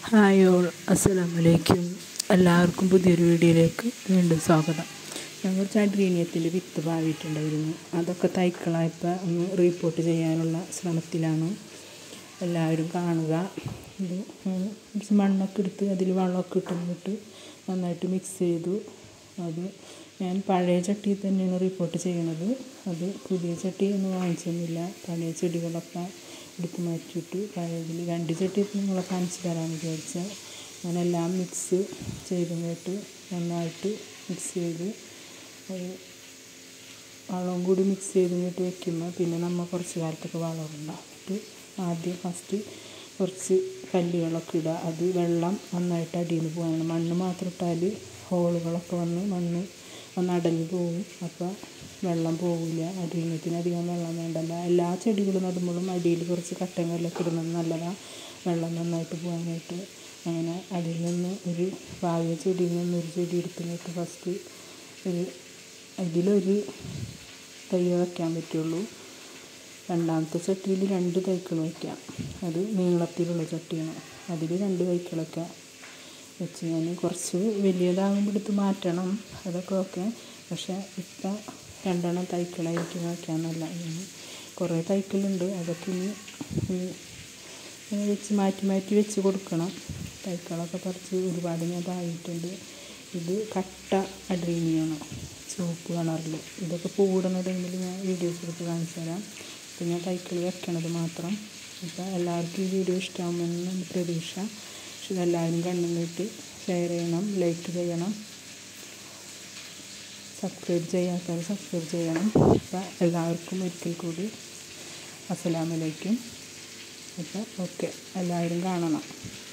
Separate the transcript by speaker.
Speaker 1: hi all അസ്സലാമലൈക്കും എല്ലാവർക്കും പുതിയൊരു വീഡിയോയിലേക്ക് വീണ്ടും സ്വാഗതം ഞാൻ കുറച്ച് അഡ്രീനിയത്തിൻ്റെ വിത്ത് പാവിയിട്ടുണ്ടായിരുന്നു അതൊക്കെ തൈക്കളായപ്പോൾ ഒന്ന് റീപ്പോർട്ട് ചെയ്യാനുള്ള ശ്രമത്തിലാണ് എല്ലാവരും കാണുക ഇത് കുറച്ച് മണ്ണൊക്കെ എടുത്ത് അതിൽ വെള്ളമൊക്കെ ഇട്ടിട്ട് നന്നായിട്ട് മിക്സ് ചെയ്തു അത് ഞാൻ പഴയ ചട്ടിയിൽ തന്നെയാണ് റിപ്പോർട്ട് ചെയ്യണത് അത് പുതിയ ചട്ടി ഒന്നും വാങ്ങിച്ചൊന്നുമില്ല പഴയ ചെടികളൊക്കെ എടുത്ത് മാറ്റിയിട്ട് പഴയതിൽ രണ്ട് ചട്ടി നിങ്ങളെ കാണിച്ചു തരാമെന്ന് വിചാരിച്ചാൽ ഞാനെല്ലാം മിക്സ് ചെയ്തിട്ട് നന്നായിട്ട് മിക്സ് ചെയ്ത് അത് വളവും കൂടി മിക്സ് ചെയ്തിട്ട് വെക്കുമ്പോൾ പിന്നെ നമ്മൾ കുറച്ച് കാലത്തൊക്കെ വളം ഉണ്ടാക്കിയിട്ട് ആദ്യം ഫസ്റ്റ് കുറച്ച് കല്ലുകളൊക്കെ ഇടുക അത് വെള്ളം നന്നായിട്ട് അടിയിൽ നിന്ന് പോകാൻ മണ്ണ് മാത്രം ഇട്ടാൽ ഹോളുകളൊക്കെ വന്ന് മണ്ണ് ഒന്ന് അടഞ്ഞു പോകും അപ്പോൾ വെള്ളം പോകില്ല അടിയിനത്തിന് അധികം വെള്ളം വേണ്ടല്ല എല്ലാ ചെടികളും നടുമ്പോഴും അടിയിൽ കുറച്ച് കട്ടയും കല്ലൊക്കെ ഇടുന്നത് നല്ലതാണ് വെള്ളം നന്നായിട്ട് പോകാനായിട്ട് അങ്ങനെ അതിൽ നിന്ന് ഒരു പാകിയ ചെടിയിൽ നിന്ന് ഒരു ചെടി എടുത്തിട്ട് ഫസ്റ്റ് ഒരു അതിലൊരു തൈ വയ്ക്കാൻ പറ്റുള്ളൂ രണ്ടാമത്തെ ചട്ടിയിൽ രണ്ട് തൈകൾ വയ്ക്കാം അത് നീളത്തിലുള്ള ചട്ടിയാണ് അതിൽ രണ്ട് തൈകളൊക്കെ വെച്ച് ഞാൻ കുറച്ച് വലിയതാകുമ്പോൾ എടുത്ത് മാറ്റണം അതൊക്കെ ഓക്കെ പക്ഷേ ഇപ്പം രണ്ടെണ്ണം തൈക്കളായിരിക്കും വയ്ക്കാമെന്നല്ല കുറേ തൈക്കളുണ്ട് അതൊക്കെ ഇനി വെച്ച് മാറ്റി മാറ്റി വെച്ച് കൊടുക്കണം തൈക്കളൊക്കെ പറിച്ച് ഒരുപാട് ഞാൻ തായിട്ടുണ്ട് ഇത് കട്ട അഡ്രീനിയാണ് ചുവപ്പ് കളറിൽ ഇതൊക്കെ പൂവിടുന്ന ടൈമിൽ ഞാൻ വീഡിയോസ് എടുത്ത് കാണിച്ചു തരാം ഇപ്പം ഞാൻ തൈക്കൾ വെക്കണത് മാത്രം അപ്പോൾ എല്ലാവർക്കും ഈ വീഡിയോ ഇഷ്ടമാകുമെന്ന് പ്രതീക്ഷ പക്ഷെ ഇതെല്ലാവരും കണ്ണും കേട്ട് ഷെയർ ചെയ്യണം ലൈക്ക് ചെയ്യണം സബ്സ്ക്രൈബ് ചെയ്യാത്തവർ സബ്സ്ക്രൈബ് ചെയ്യണം അപ്പോൾ എല്ലാവർക്കും ഒരിക്കൽ കൂടി അസ്സലാമലൈക്കും അപ്പോൾ ഓക്കെ എല്ലാവരും കാണണം